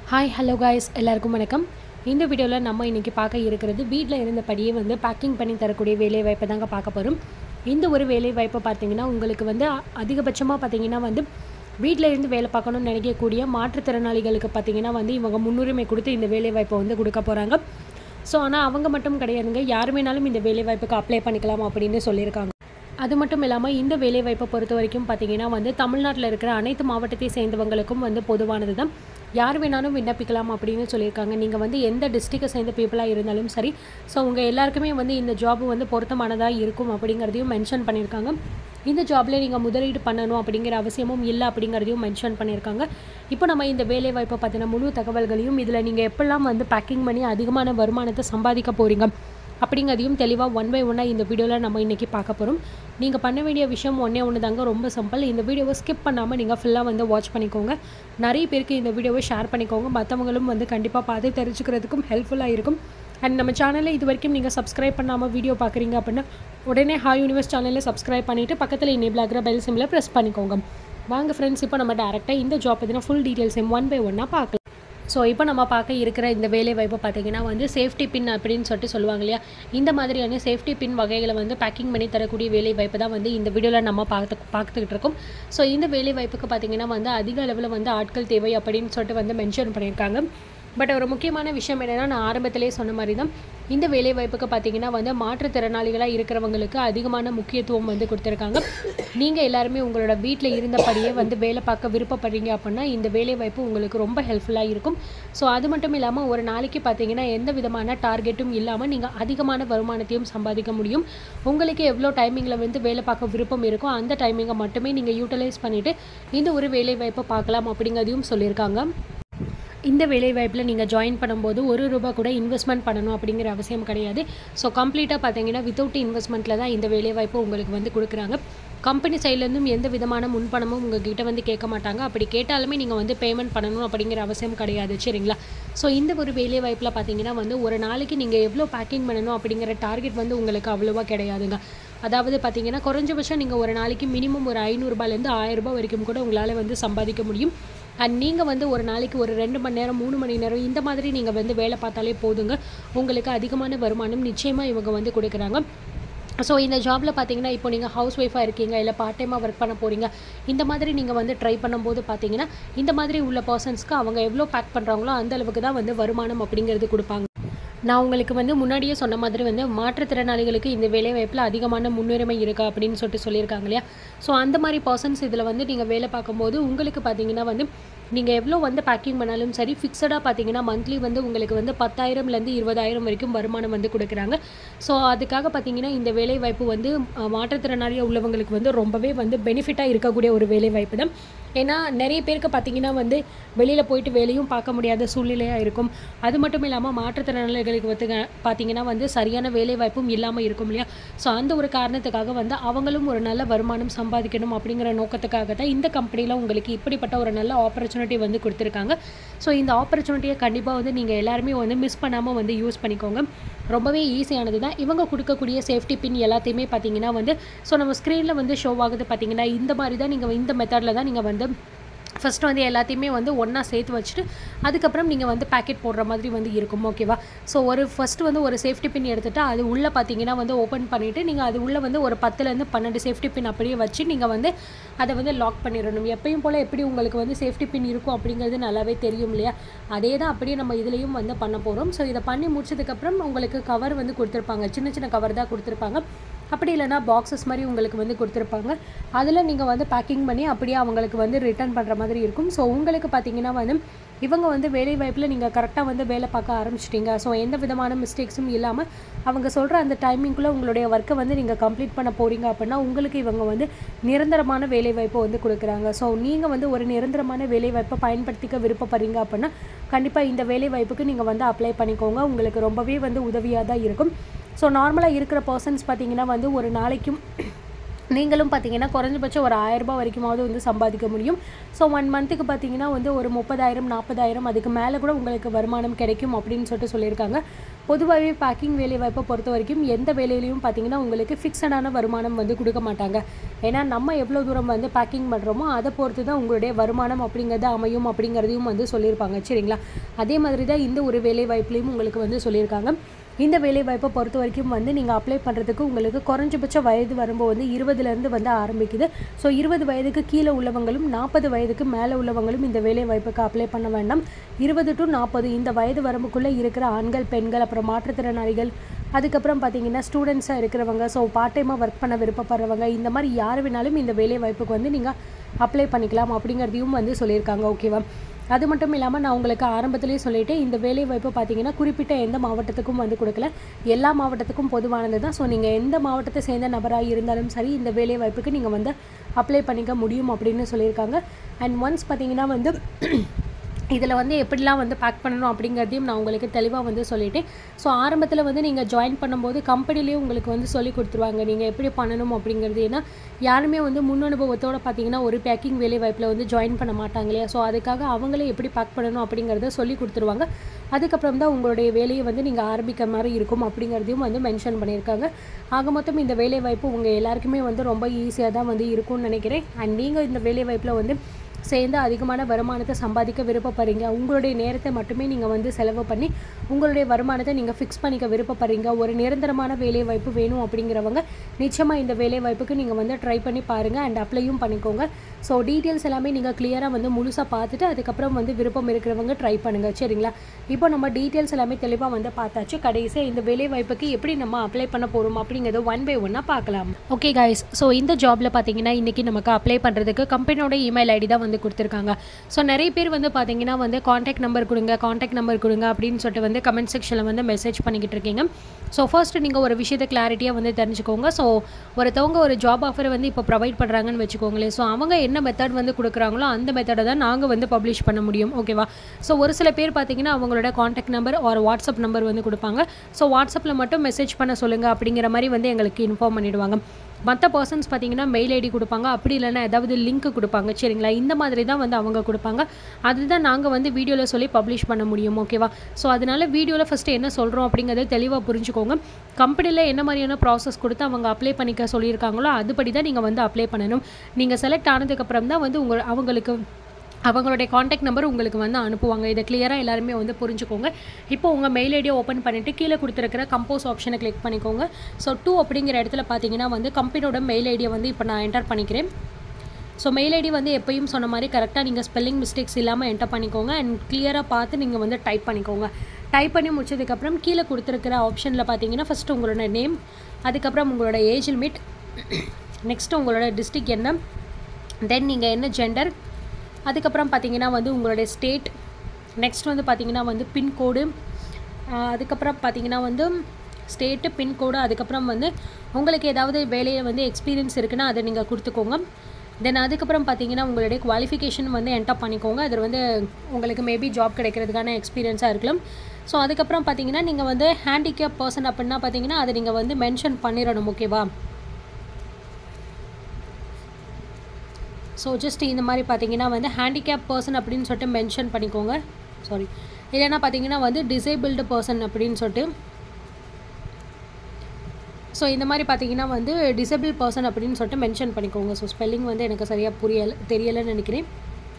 hi hello guys எல்லாருக்கும் வணக்கம் இந்த வீடியோவில் நம்ம இன்றைக்கி பார்க்க இருக்கிறது வீட்டில் இருந்தபடியே வந்து பேக்கிங் பண்ணி தரக்கூடிய வேலை வாய்ப்பை தாங்க பார்க்க போகிறோம் இந்த ஒரு வேலை வாய்ப்பை பார்த்தீங்கன்னா உங்களுக்கு வந்து அ- அதிகபட்சமாக பார்த்தீங்கன்னா வந்து வீட்டில் இருந்து வேலை பார்க்கணும்னு நினைக்கக்கூடிய மாற்றுத்திறனாளிகளுக்கு பார்த்தீங்கன்னா வந்து இவங்க முன்னுரிமை கொடுத்து இந்த வேலை வாய்ப்பை வந்து கொடுக்க போகிறாங்க ஸோ ஆனால் அவங்க மட்டும் கிடையாதுங்க யார் வேணாலும் இந்த வேலை வாய்ப்புக்கு அப்ளை பண்ணிக்கலாம் அப்படின்னு சொல்லியிருக்காங்க அது மட்டும் இல்லாமல் இந்த வேலைவாய்ப்பை பொறுத்த வரைக்கும் பார்த்தீங்கன்னா வந்து தமிழ்நாட்டில் இருக்கிற அனைத்து மாவட்டத்தை சேர்ந்தவங்களுக்கும் வந்து பொதுவானது தான் யார் வேணாலும் விண்ணப்பிக்கலாம் அப்படின்னு சொல்லியிருக்காங்க நீங்கள் வந்து எந்த டிஸ்ட்ரிக்டை சேர்ந்த பீப்புளாக இருந்தாலும் சரி ஸோ உங்கள் எல்லாருக்குமே வந்து இந்த ஜாப் வந்து பொருத்தமானதாக இருக்கும் அப்படிங்கிறதையும் மென்ஷன் பண்ணியிருக்காங்க இந்த ஜாப்ல நீங்கள் முதலீடு பண்ணணும் அப்படிங்கிற அவசியமும் இல்லை அப்படிங்கிறதையும் மென்ஷன் பண்ணியிருக்காங்க இப்போ நம்ம இந்த வேலை வாய்ப்பை பற்றின முழு தகவல்களையும் இதில் நீங்கள் எப்படிலாம் வந்து பேக்கிங் பண்ணி அதிகமான வருமானத்தை சம்பாதிக்க போகிறீங்க அப்படிங்கிறதையும் தெளிவாக ஒன் பை ஒன்னாக இந்த வீடியோவில் நம்ம இன்றைக்கி பார்க்க போகிறோம் நீங்கள் பண்ண வேண்டிய விஷயம் ஒன்றே ஒன்று தாங்க ரொம்ப சிம்பிள் இந்த வீடியோவை ஸ்கிப் பண்ணாமல் நீங்கள் ஃபுல்லாக வந்து வாட்ச் பண்ணிக்கோங்க நிறைய பேருக்கு இந்த வீடியோவை ஷேர் பண்ணிக்கோங்க மற்றவங்களும் வந்து கண்டிப்பாக பார்த்து தெரிஞ்சுக்கிறதுக்கும் ஹெல்ப்ஃபுல்லாக இருக்கும் அண்ட் நம்ம சேனலில் இது வரைக்கும் நீங்கள் சப்ஸ்கிரைப் பண்ணாமல் வீடியோ பார்க்குறீங்க அப்படின்னா உடனே ஹாய் யூனிவர்ஸ் சேனலில் சப்ஸ்கிரைப் பண்ணிவிட்டு பக்கத்தில் எனேபிள் ஆகிற பெல் சிம்மில் ப்ரெஸ் பண்ணிக்கோங்க வாங்க ஃப்ரெண்ட்ஸ் இப்போ நம்ம டேரெக்டாக இந்த ஜாப் பற்றின ஃபுல் டீட்டெயில்ஸையும் ஒன் பை ஒன்னாக பார்க்கலாம் ஸோ இப்போ நம்ம பார்க்க இருக்கிற இந்த வேலை வாய்ப்பை பார்த்தீங்கன்னா வந்து சேஃப்டி பின் அப்படின்னு சொல்லிட்டு சொல்லுவாங்க இல்லையா இந்த மாதிரியான சேஃப்டி பின் வகைகளை வந்து பேக்கிங் பண்ணி தரக்கூடிய வேலை வாய்ப்பு தான் வந்து இந்த வீடியோவில் நம்ம பார்த்து பார்த்துக்கிட்டு இருக்கோம் ஸோ இந்த வேலை வாய்ப்புக்கு பார்த்தீங்கன்னா வந்து அதிக அளவில் வந்து ஆட்கள் தேவை அப்படின்னு சொல்லிட்டு வந்து மென்ஷன் பண்ணியிருக்காங்க பட் ஒரு முக்கியமான விஷயம் என்னென்னா நான் ஆரம்பத்திலே சொன்ன மாதிரி தான் இந்த வேலை வாய்ப்புக்கு பார்த்தீங்கன்னா வந்து மாற்றுத்திறனாளிகளாக இருக்கிறவங்களுக்கு அதிகமான முக்கியத்துவம் வந்து கொடுத்துருக்காங்க நீங்கள் எல்லாருமே உங்களோட வீட்டில் இருந்தபடியே வந்து வேலை பார்க்க விருப்பப்படுறீங்க அப்படின்னா இந்த வேலை வாய்ப்பு உங்களுக்கு ரொம்ப ஹெல்ப்ஃபுல்லாக இருக்கும் ஸோ அது மட்டும் இல்லாமல் ஒரு நாளைக்கு பார்த்தீங்கன்னா எந்த விதமான டார்கெட்டும் இல்லாமல் நீங்கள் அதிகமான வருமானத்தையும் சம்பாதிக்க முடியும் உங்களுக்கு எவ்வளோ டைமிங்கில் வந்து வேலை பார்க்க விருப்பம் இருக்கோ அந்த டைமிங்கை மட்டுமே நீங்கள் யூட்டிலைஸ் பண்ணிவிட்டு இந்த ஒரு வேலை வாய்ப்பை பார்க்கலாம் அப்படிங்கிறதையும் சொல்லியிருக்காங்க இந்த வேலை வாய்ப்பில் நீங்கள் ஜாயின் பண்ணும்போது ஒரு ரூபா கூட இன்வெஸ்ட்மெண்ட் பண்ணணும் அப்படிங்கிற அவசியம் கிடையாது ஸோ கம்ப்ளீட்டாக பார்த்தீங்கன்னா வித்தவுட் இன்வெஸ்ட்மெண்ட்டில் தான் இந்த வேலை வாய்ப்பு உங்களுக்கு வந்து கொடுக்குறாங்க கம்பெனி சைட்லேருந்தும் எந்த விதமான முன்பணமும் உங்ககிட்ட வந்து கேட்க மாட்டாங்க அப்படி கேட்டாலுமே நீங்கள் வந்து பேமெண்ட் பண்ணணும் அப்படிங்கிற அவசியம் கிடையாது சரிங்களா ஸோ இந்த ஒரு வேலை வாய்ப்பில் பார்த்தீங்கன்னா வந்து ஒரு நாளைக்கு நீங்கள் எவ்வளோ பேக்கிங் பண்ணணும் அப்படிங்கிற டார்கெட் வந்து உங்களுக்கு அவ்வளோவா கிடையாதுங்க அதாவது பார்த்தீங்கன்னா குறைஞ்சபட்சம் நீங்கள் ஒரு நாளைக்கு மினிமம் ஒரு ஐநூறுரூபாலேருந்து ஆயிரரூபா வரைக்கும் கூட உங்களால் வந்து சம்பாதிக்க முடியும் அண்ட் நீங்கள் வந்து ஒரு நாளைக்கு ஒரு ரெண்டு மணி நேரம் மூணு மணி நேரம் இந்த மாதிரி நீங்கள் வந்து வேலை பார்த்தாலே போதுங்க உங்களுக்கு அதிகமான வருமானம் நிச்சயமாக இவங்க வந்து கொடுக்குறாங்க ஸோ இந்த ஜாபில் பார்த்தீங்கன்னா இப்போ நீங்கள் ஹவுஸ் ஒய்ஃபாக இருக்கீங்க இல்லை பார்ட் டைமாக ஒர்க் பண்ண போகிறீங்க இந்த மாதிரி நீங்கள் வந்து ட்ரை பண்ணும்போது பார்த்தீங்கன்னா இந்த மாதிரி உள்ள பர்சன்ஸ்க்கு அவங்க எவ்வளோ பேக் பண்ணுறாங்களோ அந்த அளவுக்கு தான் வந்து வருமானம் அப்படிங்கிறது கொடுப்பாங்க நான் உங்களுக்கு வந்து முன்னாடியே சொன்ன மாதிரி வந்து மாற்றுத்திறனாளிகளுக்கு இந்த வேலை வாய்ப்பில் அதிகமான முன்னுரிமை இருக்கா அப்படின்னு சொல்லிட்டு சொல்லியிருக்காங்க இல்லையா ஸோ அந்த மாதிரி பர்சன்ஸ் இதில் வந்து நீங்கள் வேலை பார்க்கும்போது உங்களுக்கு பார்த்தீங்கன்னா வந்து நீங்கள் எவ்வளோ வந்து பேக்கிங் பண்ணாலும் சரி ஃபிக்ஸடாக பார்த்தீங்கன்னா மந்த்லி வந்து உங்களுக்கு வந்து பத்தாயிரம்லேருந்து இருபதாயிரம் வரைக்கும் வருமானம் வந்து கொடுக்குறாங்க ஸோ அதுக்காக பார்த்தீங்கன்னா இந்த வேலை வாய்ப்பு வந்து அஹ், மாற்றுத்திறனாளியாக உள்ளவங்களுக்கு வந்து ரொம்பவே வந்து பெனிஃபிட்டாக இருக்கக்கூடிய ஒரு வேலை வாய்ப்பு தான் ஏன்னா நிறைய பேருக்கு பார்த்தீங்கன்னா வந்து வெளியில் போயிட்டு வேலையும் பார்க்க முடியாத சூழ்நிலையாக இருக்கும் அது மட்டும் இல்லாமல் மாற்றுத்திறனாளிகளுக்கு வந்து பார்த்தீங்கன்னா வந்து சரியான வேலை வாய்ப்பும் இல்லாமல் இருக்கும் இல்லையா ஸோ அந்த ஒரு காரணத்துக்காக வந்து அவங்களும் ஒரு நல்ல வருமானம் சம்பாதிக்கணும் அப்படிங்கிற நோக்கத்துக்காக தான் இந்த கம்பெனியில் உங்களுக்கு இப்படிப்பட்ட ஒரு நல்ல ஆப்பர்ச்சுனிட்டி வந்து கொடுத்துருக்காங்க ஸோ இந்த ஆப்பர்ச்சுனிட்டியை கண்டிப்பாக வந்து நீங்கள் எல்லாருமே வந்து மிஸ் பண்ணாமல் வந்து யூஸ் பண்ணிக்கோங்க ரொம்பவே ஈஸியானது தான் இவங்க கொடுக்கக்கூடிய சேஃப்டி பின் எல்லாத்தையுமே பார்த்தீங்கன்னா வந்து ஸோ நம்ம ஸ்க்ரீனில் வந்து ஷோ ஆகுது பார்த்தீங்கன்னா இந்த மாதிரி தான் நீங்கள் இந்த மெத்தடில் தான் நீங்கள் வந்து ஃபஸ்ட்டு வந்து எல்லாத்தையுமே வந்து ஒன்றா சேர்த்து வச்சுட்டு அதுக்கப்புறம் நீங்கள் வந்து பேக்கெட் போடுற மாதிரி வந்து இருக்கும் ஓகேவா ஸோ ஒரு ஃபஸ்ட்டு வந்து ஒரு சேஃப்டி பின் எடுத்துகிட்டு அது உள்ளே பார்த்தீங்கன்னா வந்து ஓப்பன் பண்ணிவிட்டு நீங்கள் அது உள்ளே வந்து ஒரு பத்துலேருந்து பன்னெண்டு சேஃப்டி பின் அப்படியே வச்சு நீங்கள் வந்து அதை வந்து லாக் பண்ணிடணும் எப்பயும் போல் எப்படி உங்களுக்கு வந்து சேஃப்டி பின் இருக்கும் அப்படிங்கிறது நல்லாவே தெரியும் இல்லையா அதே தான் அப்படியே நம்ம இதுலேயும் வந்து பண்ண போகிறோம் ஸோ இதை பண்ணி முடிச்சதுக்கப்புறம் உங்களுக்கு கவர் வந்து கொடுத்துருப்பாங்க சின்ன சின்ன கவர் தான் கொடுத்துருப்பாங்க அப்படி இல்லைன்னா பாக்ஸஸ் மாதிரி உங்களுக்கு வந்து கொடுத்துருப்பாங்க அதில் நீங்கள் வந்து பேக்கிங் பண்ணி அப்படியே அவங்களுக்கு வந்து ரிட்டர்ன் பண்ணுற மாதிரி இருக்கும் ஸோ உங்களுக்கு பார்த்தீங்கன்னா வந்து இவங்க வந்து வேலை வாய்ப்பில் நீங்கள் கரெக்டாக வந்து வேலை பார்க்க ஆரம்பிச்சிட்டிங்க ஸோ எந்த விதமான மிஸ்டேக்ஸும் இல்லாமல் அவங்க சொல்கிற அந்த டைமிங்குள்ளே உங்களுடைய ஒர்க்கை வந்து நீங்கள் கம்ப்ளீட் பண்ண போகிறீங்க அப்படின்னா உங்களுக்கு இவங்க வந்து நிரந்தரமான வேலை வாய்ப்பை வந்து கொடுக்குறாங்க ஸோ நீங்கள் வந்து ஒரு நிரந்தரமான வேலை வாய்ப்பை பயன்படுத்திக்க விருப்பப்படுறீங்க அப்படின்னா கண்டிப்பாக இந்த வேலை வாய்ப்புக்கு நீங்கள் வந்து அப்ளை பண்ணிக்கோங்க உங்களுக்கு ரொம்பவே வந்து உதவியாக தான் இருக்கும் ஸோ நார்மலாக இருக்கிற பர்சன்ஸ் பார்த்தீங்கன்னா வந்து ஒரு நாளைக்கும் நீங்களும் பார்த்தீங்கன்னா குறைஞ்சபட்சம் ஒரு ஆயிரரூபா வரைக்குமாவது வந்து சம்பாதிக்க முடியும் ஸோ ஒன் மந்த்துக்கு பார்த்தீங்கன்னா வந்து ஒரு முப்பதாயிரம் நாற்பதாயிரம் அதுக்கு மேலே கூட உங்களுக்கு வருமானம் கிடைக்கும் அப்படின்னு சொல்லிட்டு சொல்லியிருக்காங்க பொதுவாகவே பேக்கிங் வேலை வாய்ப்பை பொறுத்த வரைக்கும் எந்த வேலையிலையும் பார்த்தீங்கன்னா உங்களுக்கு ஃபிக்ஸடான வருமானம் வந்து கொடுக்க மாட்டாங்க ஏன்னா நம்ம எவ்வளோ தூரம் வந்து பேக்கிங் பண்ணுறோமோ அதை பொறுத்து தான் உங்களுடைய வருமானம் அப்படிங்கிறது அமையும் அப்படிங்கிறதையும் வந்து சொல்லியிருப்பாங்க சரிங்களா அதே மாதிரி தான் இந்த ஒரு வேலை வாய்ப்புலையும் உங்களுக்கு வந்து சொல்லியிருக்காங்க இந்த வேலை வாய்ப்பை பொறுத்த வரைக்கும் வந்து நீங்கள் அப்ளை பண்ணுறதுக்கு உங்களுக்கு குறைஞ்சபட்ச வயது வரும்போது வந்து இருபதுலேருந்து வந்து ஆரம்பிக்குது ஸோ இருபது வயதுக்கு கீழே உள்ளவங்களும் நாற்பது வயதுக்கு மேலே உள்ளவங்களும் இந்த வேலை வாய்ப்புக்கு அப்ளை பண்ண வேண்டாம் இருபது டு நாற்பது இந்த வயது வரம்புக்குள்ளே இருக்கிற ஆண்கள் பெண்கள் அப்புறம் மாற்றுத்திறனாளிகள் அதுக்கப்புறம் பார்த்தீங்கன்னா ஸ்டூடெண்ட்ஸாக இருக்கிறவங்க ஸோ பார்ட் டைமாக ஒர்க் பண்ண விருப்பப்படுறவங்க இந்த மாதிரி யார் வேணாலும் இந்த வேலை வாய்ப்புக்கு வந்து நீங்கள் அப்ளை பண்ணிக்கலாம் அப்படிங்கிறதையும் வந்து சொல்லியிருக்காங்க ஓகேவா அது மட்டும் இல்லாமல் நான் உங்களுக்கு ஆரம்பத்திலேயே சொல்லிட்டேன் இந்த வேலை வாய்ப்பு பார்த்தீங்கன்னா குறிப்பிட்ட எந்த மாவட்டத்துக்கும் வந்து கொடுக்கல எல்லா மாவட்டத்துக்கும் பொதுவானது தான் ஸோ நீங்கள் எந்த மாவட்டத்தை சேர்ந்த நபராக இருந்தாலும் சரி இந்த வேலை வாய்ப்புக்கு நீங்கள் வந்து அப்ளை பண்ணிக்க முடியும் அப்படின்னு சொல்லியிருக்காங்க அண்ட் ஒன்ஸ் பார்த்தீங்கன்னா வந்து இதில் வந்து எப்படிலாம் வந்து பேக் பண்ணணும் அப்படிங்கிறதையும் நான் உங்களுக்கு தெளிவாக வந்து சொல்லிட்டேன் ஸோ ஆரம்பத்தில் வந்து நீங்கள் ஜாயின் பண்ணும்போது கம்பெனிலேயே உங்களுக்கு வந்து சொல்லி கொடுத்துருவாங்க நீங்கள் எப்படி பண்ணணும் அப்படிங்கிறது ஏன்னா யாருமே வந்து முன் அனுபவத்தோடு பார்த்தீங்கன்னா ஒரு பேக்கிங் வேலை வாய்ப்பில் வந்து ஜாயின் பண்ண மாட்டாங்க இல்லையா ஸோ அதுக்காக அவங்களே எப்படி பேக் பண்ணணும் அப்படிங்கிறத சொல்லி கொடுத்துருவாங்க அதுக்கப்புறம் தான் உங்களுடைய வேலையை வந்து நீங்கள் ஆரம்பிக்கிற மாதிரி இருக்கும் அப்படிங்கிறதையும் வந்து மென்ஷன் பண்ணியிருக்காங்க ஆக மொத்தம் இந்த வேலை வாய்ப்பு உங்கள் எல்லாருக்குமே வந்து ரொம்ப ஈஸியாக தான் வந்து இருக்கும்னு நினைக்கிறேன் அண்ட் நீங்கள் இந்த வேலை வாய்ப்பில் வந்து சேர்ந்து அதிகமான வருமானத்தை சம்பாதிக்க விருப்பப்படுறீங்க உங்களுடைய நேரத்தை மட்டுமே நீங்கள் வந்து செலவு பண்ணி உங்களுடைய வருமானத்தை நீங்கள் ஃபிக்ஸ் பண்ணிக்க விருப்பப்படுறீங்க ஒரு நிரந்தரமான வேலை வாய்ப்பு வேணும் அப்படிங்கிறவங்க நிச்சயமாக இந்த வேலை வாய்ப்புக்கு நீங்கள் வந்து ட்ரை பண்ணி பாருங்கள் அண்ட் அப்ளையும் பண்ணிக்கோங்க ஸோ டீட்டெயில்ஸ் எல்லாமே நீங்கள் கிளியராக வந்து முழுசாக பார்த்துட்டு அதுக்கப்புறம் வந்து விருப்பம் இருக்கிறவங்க ட்ரை பண்ணுங்கள் சரிங்களா இப்போ நம்ம டீட்டெயில்ஸ் எல்லாமே தெளிவாக வந்து பார்த்தாச்சு கடைசியாக இந்த வேலை வாய்ப்புக்கு எப்படி நம்ம அப்ளை பண்ண போகிறோம் அப்படிங்கிறத ஒன் பை ஒன்னாக பார்க்கலாம் ஓகே கைஸ் ஸோ இந்த ஜாபில் பார்த்தீங்கன்னா இன்றைக்கி நமக்கு அப்ளை பண்ணுறதுக்கு கம்பெனியோட இமெயில் ஐடி தான் வந்து கொடுத்துருக்காங்க ஸோ நிறைய பேர் வந்து பார்த்தீங்கன்னா வந்து காண்டாக்ட் நம்பர் கொடுங்க காண்டாக்ட் நம்பர் கொடுங்க அப்படின்னு சொல்லிட்டு வந்து கமெண்ட் செக்ஷனில் வந்து மெசேஜ் பண்ணிக்கிட்டு இருக்கீங்க ஸோ ஃபர்ஸ்ட் நீங்கள் ஒரு விஷயத்தை கிளாரிட்டியாக வந்து தெரிஞ்சுக்கோங்க ஸோ ஒருத்தவங்க ஒரு ஜாப் ஆஃபர் வந்து இப்போ ப்ரொவைட் பண்ணுறாங்கன்னு வச்சுக்கோங்களேன் ஸோ அவங்க என்ன மெத்தட் வந்து கொடுக்குறாங்களோ அந்த மெத்தடை தான் நாங்கள் வந்து பப்ளிஷ் பண்ண முடியும் ஓகேவா ஸோ ஒரு சில பேர் பார்த்தீங்கன்னா அவங்களோட காண்டாக்ட் நம்பர் ஒரு வாட்ஸ்அப் நம்பர் வந்து கொடுப்பாங்க ஸோ வாட்ஸ்அப்பில் மட்டும் மெசேஜ் பண்ண சொல்லுங்கள் அப்படிங்கிற மாதிரி வந்து எங்களுக்கு இன்ஃபார்ம் பண்ணிடுவாங்க மற்ற பர்சன்ஸ் பார்த்தீங்கன்னா மெயில் ஐடி கொடுப்பாங்க அப்படி இல்லைன்னா ஏதாவது லிங்க் கொடுப்பாங்க சரிங்களா இந்த மாதிரி தான் வந்து அவங்க கொடுப்பாங்க அதுதான் நாங்கள் வந்து வீடியோவில் சொல்லி பப்ளிஷ் பண்ண முடியும் ஓகேவா ஸோ அதனால வீடியோவில் ஃபஸ்ட்டு என்ன சொல்கிறோம் அப்படிங்கிறத தெளிவாக புரிஞ்சுக்கோங்க கம்பெனியில் என்ன மாதிரியான ப்ராசஸ் கொடுத்து அவங்க அப்ளை பண்ணிக்க சொல்லியிருக்காங்களோ அதுபடி தான் நீங்கள் வந்து அப்ளை பண்ணணும் நீங்கள் செலக்ட் ஆனதுக்கப்புறம் தான் வந்து உங்கள் அவங்களுக்கு அவங்களுடைய காண்டாக்ட் நம்பர் உங்களுக்கு வந்து அனுப்புவாங்க இதை கிளியராக எல்லாருமே வந்து புரிஞ்சுக்கோங்க இப்போ உங்கள் மெயில் ஐடியை ஓப்பன் பண்ணிவிட்டு கீழே கொடுத்துருக்கிற கம்போஸ் ஆப்ஷனை கிளிக் பண்ணிக்கோங்க ஸோ டூ அப்படிங்கிற இடத்துல பார்த்தீங்கன்னா வந்து கம்பெனியோட மெயில் ஐடியை வந்து இப்போ நான் என்டர் பண்ணிக்கிறேன் ஸோ மெயில் ஐடி வந்து எப்பயும் சொன்ன மாதிரி கரெக்டாக நீங்கள் ஸ்பெல்லிங் மிஸ்டேக்ஸ் இல்லாமல் என்டர் பண்ணிக்கோங்க அண்ட் கிளியராக பார்த்து நீங்கள் வந்து டைப் பண்ணிக்கோங்க டைப் பண்ணி முடிச்சதுக்கப்புறம் கீழே கொடுத்துருக்கிற ஆப்ஷனில் பார்த்தீங்கன்னா ஃபஸ்ட்டு உங்களோட நேம் அதுக்கப்புறம் உங்களோட ஏஜ் லிமிட் நெக்ஸ்ட்டு உங்களோட டிஸ்ட்ரிக் என்ன தென் நீங்கள் என்ன ஜெண்டர் அதுக்கப்புறம் பார்த்தீங்கன்னா வந்து உங்களுடைய ஸ்டேட் நெக்ஸ்ட் வந்து பார்த்தீங்கன்னா வந்து பின்கோடு அதுக்கப்புறம் பார்த்தீங்கன்னா வந்து ஸ்டேட்டு பின்கோடு அதுக்கப்புறம் வந்து உங்களுக்கு ஏதாவது வேலையை வந்து எக்ஸ்பீரியன்ஸ் இருக்குன்னா அதை நீங்கள் கொடுத்துக்கோங்க தென் அதுக்கப்புறம் பார்த்தீங்கன்னா உங்களுடைய குவாலிஃபிகேஷன் வந்து என்டர் பண்ணிக்கோங்க அது வந்து உங்களுக்கு மேபி ஜாப் கிடைக்கிறதுக்கான எக்ஸ்பீரியன்ஸாக இருக்கலாம் ஸோ அதுக்கப்புறம் பார்த்தீங்கன்னா நீங்கள் வந்து ஹேண்டிகேப் பர்சன் அப்படின்னா பார்த்தீங்கன்னா அதை நீங்கள் வந்து மென்ஷன் பண்ணிடணும் ஓகேவா ஸோ ஜஸ்ட் இந்த மாதிரி பார்த்தீங்கன்னா வந்து ஹேண்டிகேப் பர்சன் அப்படின்னு சொல்லிட்டு மென்ஷன் பண்ணிக்கோங்க சாரி இல்லைன்னா பார்த்தீங்கன்னா வந்து டிசேபிள்டு பர்சன் அப்படின்னு சொல்லிட்டு ஸோ இந்த மாதிரி பார்த்தீங்கன்னா வந்து டிசேபிள் பர்சன் அப்படின்னு சொல்லிட்டு மென்ஷன் பண்ணிக்கோங்க ஸோ ஸ்பெல்லிங் வந்து எனக்கு சரியாக புரியலை தெரியலைன்னு நினைக்கிறேன்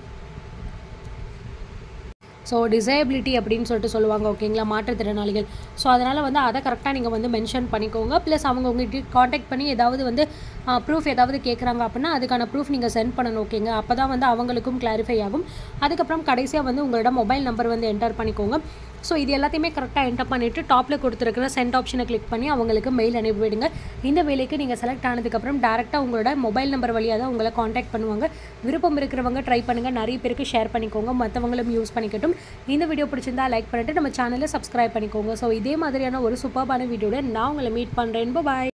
ஸோ டிசேபிலிட்டி அப்படின்னு சொல்லிட்டு சொல்லுவாங்க ஓகேங்களா மாற்றுத்திறனாளிகள் ஸோ அதனால் வந்து அதை கரெக்டாக நீங்கள் வந்து மென்ஷன் பண்ணிக்கோங்க ப்ளஸ் அவங்க உங்கள்கிட்ட காண்டாக்ட் பண்ணி ஏதாவது வந்து ப்ரூஃப் ஏதாவது கேட்குறாங்க அப்படின்னா அதுக்கான ப்ரூஃப் நீங்கள் சென்ட் பண்ணணும் ஓகேங்க அப்போ தான் வந்து அவங்களுக்கும் கிளாரிஃபை ஆகும் அதுக்கப்புறம் கடைசியாக வந்து உங்களோட மொபைல் நம்பர் வந்து என்டர் பண்ணிக்கோங்க ஸோ இது எல்லாத்தையுமே கரெக்டாக என்டர் பண்ணிவிட்டு டாப்பில் கொடுத்துருக்கிற சென்ட் ஆப்ஷனை கிளிக் பண்ணி அவங்களுக்கு மெயில் அனுப்பிவிடுங்க இந்த வேலைக்கு நீங்கள் செலக்ட் ஆனதுக்கப்புறம் டேரெக்டாக உங்களோட மொபைல் நம்பர் வழியாக தான் உங்களை காண்டாக்ட் பண்ணுவாங்க விருப்பம் இருக்கிறவங்க ட்ரை பண்ணுங்கள் நிறைய பேருக்கு ஷேர் பண்ணிக்கோங்க மற்றவங்களும் யூஸ் பண்ணிக்கட்டும் இந்த வீடியோ பிடிச்சிருந்தா லைக் பண்ணிட்டு நம்ம சேனலை சப்ஸ்கிரைப் பண்ணிக்கோங்க ஸோ இதே மாதிரியான ஒரு சூப்பர்பான வீடியோட நான் உங்களை மீட் பண்ணுறேன் பாய்